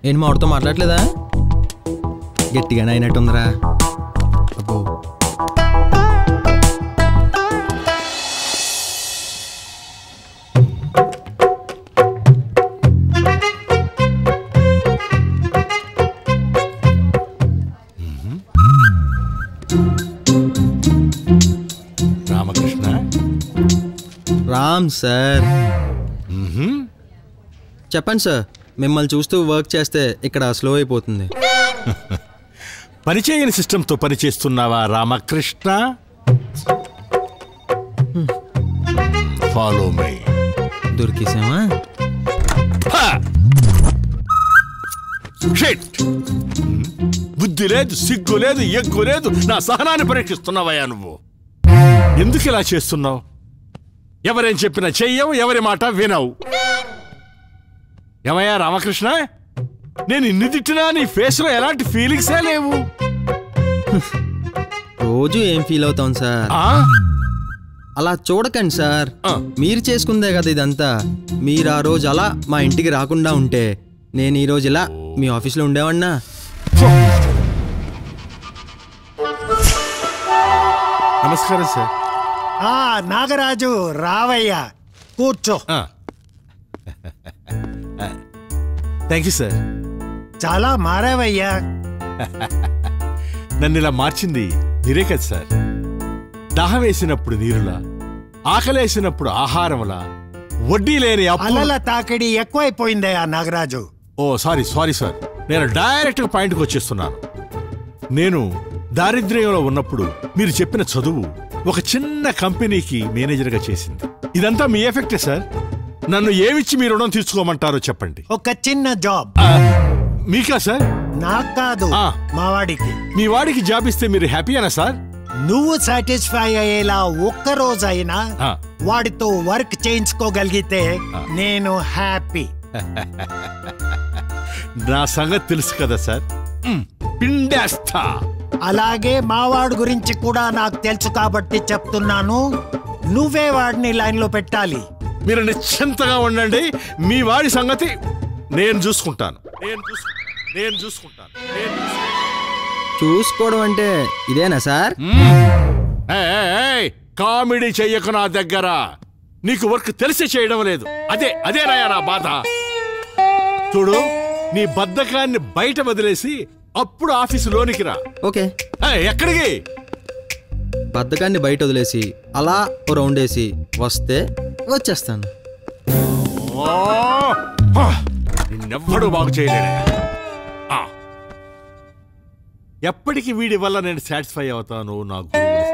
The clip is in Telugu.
ఏంటి మా వాడితో మాట్లాడలేదా గట్టిగానే అయినట్టుందిరా అబ్బో రామకృష్ణ రామ్ సార్ చెప్పండి సార్ మిమ్మల్ని చూస్తూ వర్క్ చేస్తే ఇక్కడ స్లో అయిపోతుంది పనిచేయని సిస్టంతో పనిచేస్తున్నావా రామకృష్ణ ఫాలో మై దొరికేసామా షిట్ బుద్ధి లేదు సిగ్గు లేదు ఎగ్గు లేదు నా సహనాన్ని పరీక్షిస్తున్నావయ్యా నువ్వు ఎందుకు ఇలా చేస్తున్నావు ఎవరేం చెప్పినా చెయ్యవు ఎవరి మాట వినవు ఏమయ్యా రామకృష్ణ నేను ఇన్ని తిట్టినా నీ ఫేస్లో ఎలాంటి ఫీలింగ్సే లేవు రోజు ఏం ఫీల్ అవుతాం సార్ ఆ? అలా చూడకండి సార్ ఆ. మీరు చేసుకుందే కదా ఇదంతా మీరు ఆ రోజు అలా మా ఇంటికి రాకుండా ఉంటే నేను ఈ రోజు ఇలా మీ ఆఫీస్లో ఉండేవాడినా నమస్కారం సార్ ఆ నాగరాజు రావయ్యా కూర్చో థ్యాంక్ యూ సార్ చాలా మారావయ్యా నన్ను ఇలా మార్చింది మీరే కదా సార్ దాహం వేసినప్పుడు నీరులా ఆకలేసినప్పుడు ఆహారంలా వడ్డీ లేని అప్పు అలల తాకిడి ఎక్కువైపోయిందయ్యా Nagaraju oh sorry sorry sir నేను డైరెక్ట్ గా పాయింట్కి వచ్చేస్తున్నాను నేను దారిద్ర్యంలో ఉన్నప్పుడు మీరు చెప్పిన చదువు ఒక చిన్న కంపెనీకి మేనేజర్గా చేసింది ఇదంతా మీ ఎఫెక్టే సార్ నన్ను ఏమిచ్చి మీ రుణం తీర్చుకోమంటారో చెప్పండి ఒక చిన్న జాబ్ ఆ, మీకా సార్ నాకు కాదు ఆ. మా వాడికి మీ వాడికి జాబ్ ఇస్తే మీరు హ్యాపీయేనా సార్ నువ్వు సాటిస్ఫై అయ్యేలా ఒక్క రోజైనా ఆ. వాడితో వర్క్ చేయించుకోగలిగితే నేను హ్యాపీ నా సంగతి తెలుసు కదా సార్ మ్, పిండేస్తా అలాగే మావాడు గురించి కూడా నాకు తెలుసు కాబట్టి చెప్తున్నాను నువ్వే వాడిని లైన్లో పెట్టాలి మీరు నిశ్చింతగా ఉండండి మీ వాడి సంగతి నేను చూసుకుంటాను నేను చూసు- నేను చూసుకుంటాను నేను చూసుకుంటాను. చూసుకోవడం అంటే ఇదేనా సార్ ఏయ్, ఏయ్, ఏయ్, కామెడీ చెయ్యకు నా దగ్గర నీకు వర్క్ తెలిసి చేయడం లేదు అదే అదే రాయా నా బాధ చూడు నీ బద్ధకాన్ని బయట వదిలేసి అప్పుడు ఆఫీసు లోనికి రా ఓకే ఏయ్, ఎక్కడికి బద్ధకాన్ని బయట వదిలేసి అలా ఓ రౌండ్ వేసి వస్తే వచ్చేస్తాను ఓ, హా, నిన్నెవ్వడూ బాగు చేయలేడే ఆ. ఎప్పటికి వీడి వల్ల నేను సాటిస్ఫై అవుతాను నా గురువుని